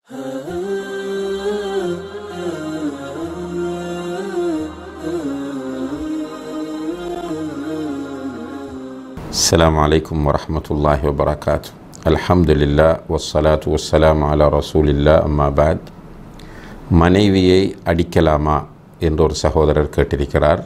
السلام عليكم ورحمة الله وبركاته الحمد لله والصلاة والسلام على رسول الله أما بعد மனைவியை அடிக்கலாமா என்று ஒரு சகோதரர் கேட்டிருக்கிறார்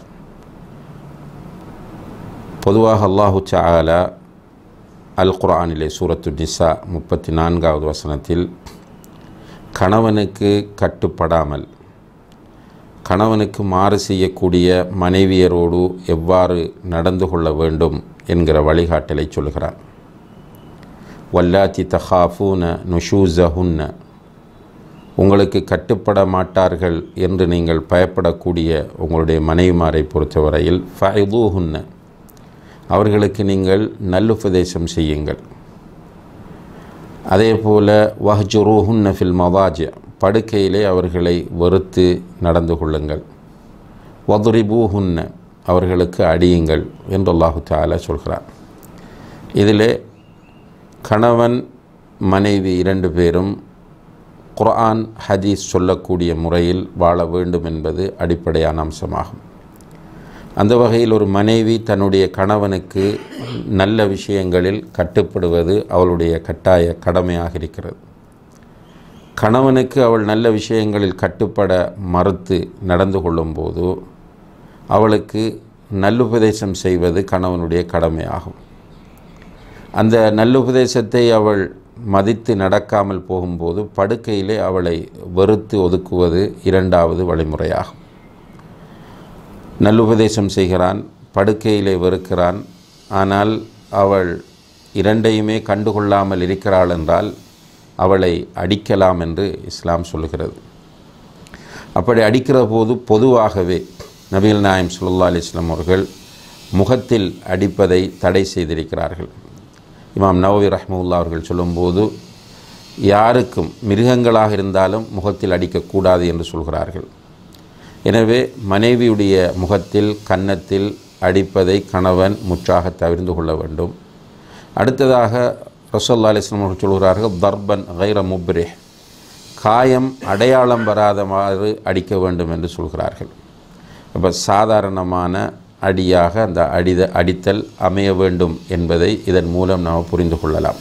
பொதுவாக அல்லாஹு தஆலா அல் குர்ஆனிலே சூரத்து நிசா முப்பத்தி நான்காவது வசனத்தில் கணவனுக்கு கட்டுப்படாமல் கணவனுக்கு மாறு செய்யக்கூடிய மனைவியரோடு எவ்வாறு நடந்து கொள்ள வேண்டும் என்கிற வழிகாட்டலை சொல்கிறார் வல்லாத்தி தஹாஃபூன நுஷூசஹுன்ன உங்களுக்கு கட்டுப்பட மாட்டார்கள் என்று நீங்கள் பயப்படக்கூடிய உங்களுடைய மனைவிமாரை பொறுத்தவரையில் ஃபைதூஹுன்ன அவர்களுக்கு நீங்கள் நல்லுபதேசம் செய்யுங்கள் அதே போல் வஹ்ஜுரூஹுன்ன ஃபில் மவாஜ படுக்கையிலே அவர்களை வெறுத்து நடந்து கொள்ளுங்கள் வதுரிபூஹுன்ன அவர்களுக்கு அடியுங்கள் என்று அல்லாஹு தாலா சொல்கிறார் இதிலே கணவன் மனைவி இரண்டு பேரும் குர்ஆன் ஹதீஸ் சொல்லக்கூடிய முறையில் வாழ வேண்டும் என்பது அடிப்படையான அம்சமாகும் அந்த வகையில் ஒரு மனைவி தன்னுடைய கணவனுக்கு நல்ல விஷயங்களில் கட்டுப்படுவது அவளுடைய கட்டாய கடமையாக இருக்கிறது கணவனுக்கு அவள் நல்ல விஷயங்களில் கட்டுப்பட மறுத்து நடந்து கொள்ளும்போது அவளுக்கு நல்லுபதேசம் செய்வது கணவனுடைய கடமையாகும் அந்த நல்லுபதேசத்தை அவள் மதித்து நடக்காமல் போகும்போது படுக்கையிலே அவளை வெறுத்து ஒதுக்குவது இரண்டாவது வழிமுறையாகும் நல்லுபதேசம் செய்கிறான் படுக்கையிலே வெறுக்கிறான் ஆனால் அவள் இரண்டையுமே கண்டுகொள்ளாமல் இருக்கிறாள் என்றால் அவளை அடிக்கலாம் என்று இஸ்லாம் சொல்கிறது அப்படி அடிக்கிற போது பொதுவாகவே நபீல் நாயம் சுல்லா அலிஸ்லாம் அவர்கள் முகத்தில் அடிப்பதை தடை செய்திருக்கிறார்கள் இமாம் நவவி ரஹ்முல்லா அவர்கள் சொல்லும்போது யாருக்கும் மிருகங்களாக இருந்தாலும் முகத்தில் அடிக்கக்கூடாது என்று சொல்கிறார்கள் எனவே மனைவியுடைய முகத்தில் கன்னத்தில் அடிப்பதை கணவன் முற்றாக தவிர்ந்து கொள்ள வேண்டும் அடுத்ததாக ரசோல்லா அலிஸ்லாம் அவர்கள் சொல்கிறார்கள் தர்பன் கைர முப்ரே காயம் அடையாளம் வராதவாறு அடிக்க வேண்டும் என்று சொல்கிறார்கள் அப்போ சாதாரணமான அடியாக அந்த அடித அடித்தல் அமைய வேண்டும் என்பதை இதன் மூலம் நாம் புரிந்து கொள்ளலாம்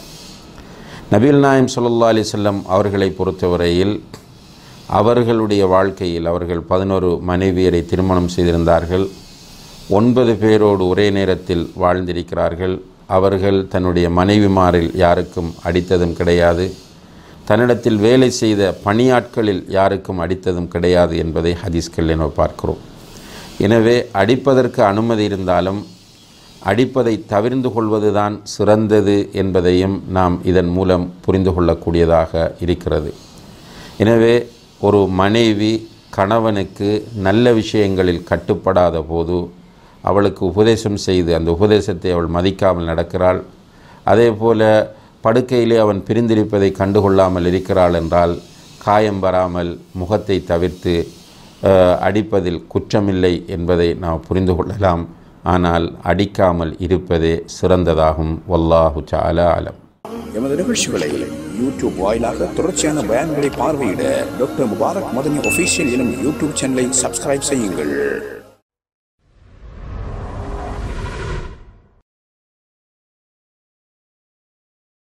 நபீல் நாயம் சொல்லல்லா அலி செல்லம் அவர்களை பொறுத்தவரையில் அவர்களுடைய வாழ்க்கையில் அவர்கள் பதினோரு மனைவியரை திருமணம் செய்திருந்தார்கள் ஒன்பது பேரோடு ஒரே நேரத்தில் வாழ்ந்திருக்கிறார்கள் அவர்கள் தன்னுடைய மனைவிமாரில் யாருக்கும் அடித்ததும் கிடையாது தன்னிடத்தில் வேலை செய்த பணியாட்களில் யாருக்கும் அடித்ததும் கிடையாது என்பதை ஹதீஸ்கள் என பார்க்கிறோம் எனவே அடிப்பதற்கு அனுமதி இருந்தாலும் அடிப்பதை தவிர்ந்து கொள்வதுதான் சிறந்தது என்பதையும் நாம் இதன் மூலம் புரிந்து கொள்ளக்கூடியதாக இருக்கிறது எனவே ஒரு மனைவி கணவனுக்கு நல்ல விஷயங்களில் கட்டுப்படாத போது அவளுக்கு உபதேசம் செய்து அந்த உபதேசத்தை அவள் மதிக்காமல் நடக்கிறாள் அதே போல படுக்கையிலே அவன் பிரிந்திருப்பதை கண்டுகொள்ளாமல் இருக்கிறாள் என்றால் காயம் வராமல் முகத்தை தவிர்த்து அடிப்பதில் குற்றமில்லை என்பதை நாம் புரிந்து கொள்ளலாம் ஆனால் அடிக்காமல் இருப்பதே சிறந்ததாகும் வல்லாஹு சாலா அலம் எமது நிகழ்ச்சிகளை யூடியூப் வாயிலாக தொடர்ச்சியான பயான்களை பார்வையிட டாக்டர் முபாரக் மதனி ஒஃபீஷியல் எனும் யூடியூப் சேனலை சப்ஸ்கிரைப் செய்யுங்கள்